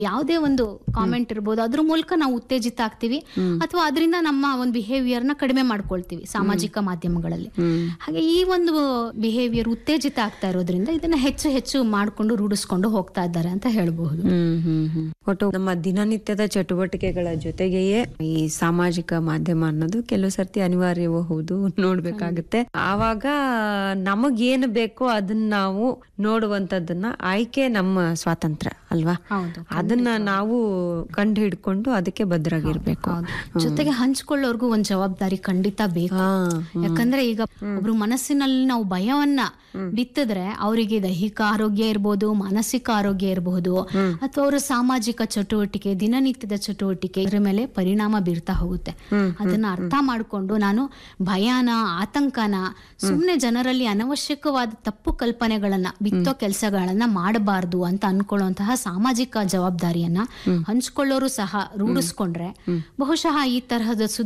ಯಾವುದೇ ಒಂದು ಕಾಮೆಂಟ್ ಇರ್ಬೋದು ಅದ್ರ ಮೂಲಕ ನಾವು ಉತ್ತೇಜಿತ ಆಗ್ತೀವಿ ಅಥವಾ ಅದರಿಂದ ನಮ್ಮ ಒಂದು ಬಿಹೇವಿಯರ್ ನ ಕಡಿಮೆ ಮಾಡ್ಕೊಳ್ತೀವಿ ಸಾಮಾಜಿಕ ಮಾಧ್ಯಮಗಳಲ್ಲಿ ಹಾಗೆ ಈ ಒಂದು ಬಿಹೇವಿಯರ್ ಉತ್ತೇಜಿತ ಆಗ್ತಾ ಇರೋದ್ರಿಂದ ಇದನ್ನ ಹೆಚ್ಚು ಹೆಚ್ಚು ಮಾಡ್ಕೊಂಡು ರೂಢಿಸ್ಕೊಂಡು ಹೋಗ್ತಾ ಇದ್ದಾರೆ ಅಂತ ಹೇಳಬಹುದು ಹ್ಮ್ ಹ್ಮ್ ಹ್ಮ್ ಒಟ್ಟು ನಮ್ಮ ದಿನನಿತ್ಯದ ಚಟುವಟಿಕೆಗಳ ಜೊತೆಗೆಯೇ ಈ ಸಾಮಾಜಿಕ ಮಾಧ್ಯಮ ಅನ್ನೋದು ಕೆಲವು ಸರ್ತಿ ಅನಿವಾರ್ಯವೂ ಹೌದು ನೋಡ್ಬೇಕಾಗುತ್ತೆ ಆವಾಗ ನಮಗೇನು ಬೇಕೋ ಅದನ್ನ ನಾವು ನೋಡುವಂತದನ್ನ ಆಯ್ಕೆ ನಮ್ಮ ಸ್ವಾತಂತ್ರ್ಯ ಅಲ್ವಾ ಹೌದು ಅದನ್ನ ನಾವು ಕಂಡು ಹಿಡ್ಕೊಂಡು ಅದಕ್ಕೆ ಬದ್ಧರಾಗಿರ್ಬೇಕು ಹೌದು ಜೊತೆಗೆ ಹಂಚ್ಕೊಳ್ಳೋರ್ಗು ಒಂದ್ ಜವಾಬ್ದಾರಿ ಖಂಡಿತ ಬೇಕು ಹಾ ಯಾಕಂದ್ರೆ ಈಗ ಒಬ್ರು ಮನಸ್ಸಿನಲ್ಲಿ ನಾವು ಭಯವನ್ನ ಬಿತ್ತಿದ್ರೆ ಅವರಿಗೆ ದೈಹಿಕ ಆರೋಗ್ಯ ಇರ್ಬೋದು ಮಾನಸಿಕ ಆರೋಗ್ಯ ಇರಬಹುದು ಅಥವಾ ಅವರ ಸಾಮಾಜಿಕ ಚಟುವಟಿಕೆ ದಿನನಿತ್ಯದ ಚಟುವಟಿಕೆ ಇದ್ರ ಮೇಲೆ ಪರಿಣಾಮ ಬೀರ್ತಾ ಹೋಗುತ್ತೆ ಅದನ್ನ ಅರ್ಥ ಮಾಡ್ಕೊಂಡು ನಾನು ಭಯನ ಆತಂಕನ ಸುಮ್ನೆ ಜನರಲ್ಲಿ ಅನವಶ್ಯಕವಾದ ತಪ್ಪು ಕಲ್ಪನೆಗಳನ್ನ ಬಿತ್ತೋ ಕೆಲಸಗಳನ್ನ ಮಾಡಬಾರ್ದು ಅಂತ ಅನ್ಕೊಳ್ಳುವಂತಹ ಸಾಮಾಜಿಕ ಜವಾಬ್ದಾರಿಯನ್ನ ಹಂಚ್ಕೊಳ್ಳೋರು ಸಹ ರೂಢಿಸ್ಕೊಂಡ್ರೆ ಬಹುಶಃ ಈ ತರಹದ ಸುದ್ದಿ